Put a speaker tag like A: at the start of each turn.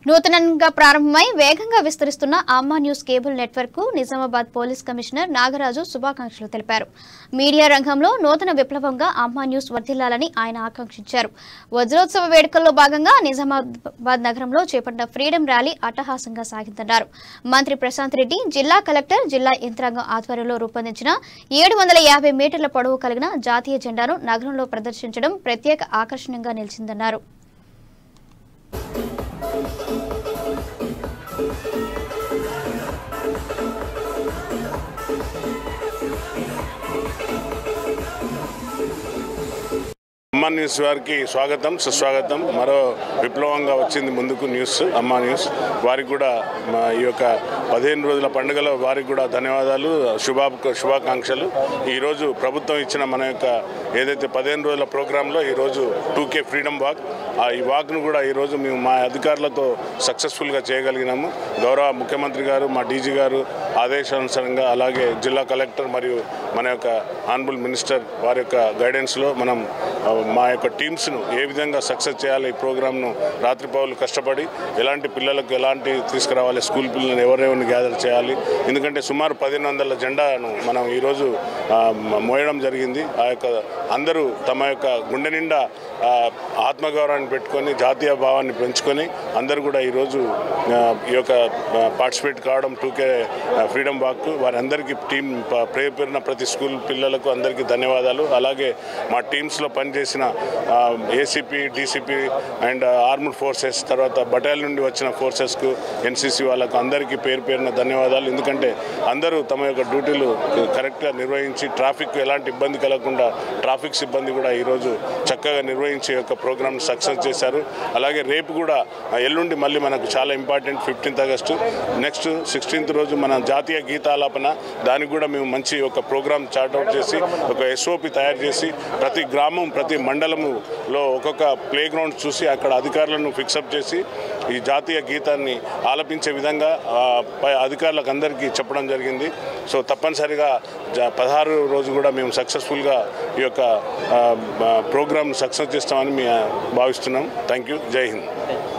A: నూతనంగా ప్రారంభమై వేగంగా విస్తరిస్తున్న అమ్మా న్యూస్ కేబుల్ నెట్వర్క్ కు నిజామాబాద్ పోలీస్ కమిషనర్ నాగరాజు శుభాకాంక్షలు తెలిపారు మీడియా రంగంలో నూతన విప్లవంగా అమ్మా న్యూస్ వర్ధిల్లాలని ఆయన ఆకాంక్షించారు వజ్రోత్సవ వేడుకల్లో భాగంగా నిజామాబాద్ నగరంలో చేపట్టిన ఫ్రీడమ్ ర్యాలీ అట్టహాసంగా సాగిందన్నారు మంత్రి ప్రశాంత్ రెడ్డి జిల్లా కలెక్టర్ జిల్లా యంత్రాంగం ఆధ్వర్యంలో రూపొందించిన ఏడు వందల యాభై మీటర్ల పొడవు కలిగిన జాతీయ జెండాను నగరంలో ప్రదర్శించడం ప్రత్యేక ఆకర్షణగా నిలిచిందన్నారు
B: అమ్మా న్యూస్ వారికి స్వాగతం సుస్వాగతం మరో విప్లవంగా వచ్చింది ముందుకు న్యూస్ అమ్మా న్యూస్ వారికి కూడా మా ఈ యొక్క పదిహేను రోజుల పండుగలో వారికి కూడా ధన్యవాదాలు శుభా శుభాకాంక్షలు ఈరోజు ప్రభుత్వం ఇచ్చిన మన యొక్క ఏదైతే పదిహేను రోజుల ప్రోగ్రాంలో ఈరోజు టూ కే ఫ్రీడమ్ వాక్ ఆ ఈ వాక్ను కూడా ఈరోజు మేము మా అధికారులతో సక్సెస్ఫుల్గా చేయగలిగినాము గౌరవ ముఖ్యమంత్రి గారు మా డీజీ గారు ఆదేశానుసారంగా అలాగే జిల్లా కలెక్టర్ మరియు మన యొక్క ఆనబుల్ మినిస్టర్ వారి యొక్క గైడెన్స్లో మనం ఆ, మా యొక్క టీమ్స్ను ఏ విధంగా సక్సెస్ చేయాలి ఈ ప్రోగ్రామ్ను రాత్రి పౌలు కష్టపడి ఎలాంటి పిల్లలకు ఎలాంటి తీసుకురావాలి స్కూల్ పిల్లలను ఎవరెవరిని గ్యాదర్ చేయాలి ఎందుకంటే సుమారు పదిహేను వందల జెండాను మనం ఈరోజు ఆ, మ- మోయడం జరిగింది ఆ యొక్క అందరూ తమ యొక్క గుండె నిండా ఆ, ఆత్మగౌరవాన్ని పెట్టుకొని జాతీయ భావాన్ని పెంచుకొని అందరూ కూడా ఈరోజు ఆ, ఈ యొక్క పార్టిసిపేట్ కావడం టూకే ఫ్రీడమ్ వాక్ వారందరికీ టీం ప- పేరు పేరున ప్రతి స్కూల్ పిల్లలకు అందరికీ ధన్యవాదాలు అలాగే మా టీమ్స్లో పనిచేసిన ACP DCP and armed forces తర్వాత బటాలియన్ నుండి వచ్చిన ఫోర్సెస్కు ఎన్సీసీ వాళ్ళకు అందరికీ పేరు పేరున ధన్యవాదాలు ఎందుకంటే అందరూ తమ యొక్క డ్యూటీలు కరెక్ట్గా నిర్వహించి ట్రాఫిక్ ఎలాంటి ఇబ్బంది కలగకుండా ట్రాఫిక్ సిబ్బంది కూడా ఈరోజు చక్కగా నిర్వహించే యొక్క ప్రోగ్రామ్ సక్సెస్ చేశారు అలాగే రేపు కూడా ఆ, ఎల్లుండి మళ్ళీ మనకు చాలా important fifteenth August next sixteenth రోజు మన జాతీయ గీతాలాపన దానికి కూడా మేము మంచి ఒక ప్రోగ్రామ్ చార్ట్అవుట్ చేసి ఒక ఎస్ఓపి తయారు చేసి ప్రతి గ్రామం ప్రతి మండలములో ఒక్కొక్క ప్లే గ్రౌండ్ చూసి అక్కడ అధికారులను ఫిక్సప్ చేసి ఈ జాతీయ గీతాన్ని ఆలపించే విధంగా ఆ, పై అధికారులకు అందరికీ చెప్పడం జరిగింది సో తప్పనిసరిగా జ- పదహారు రోజు కూడా మేము సక్సెస్ఫుల్గా ఈ యొక్క ప్రోగ్రామ్ సక్సెస్ చేస్తామని మేము భావిస్తున్నాం థ్యాంక్ యూ జై హింద్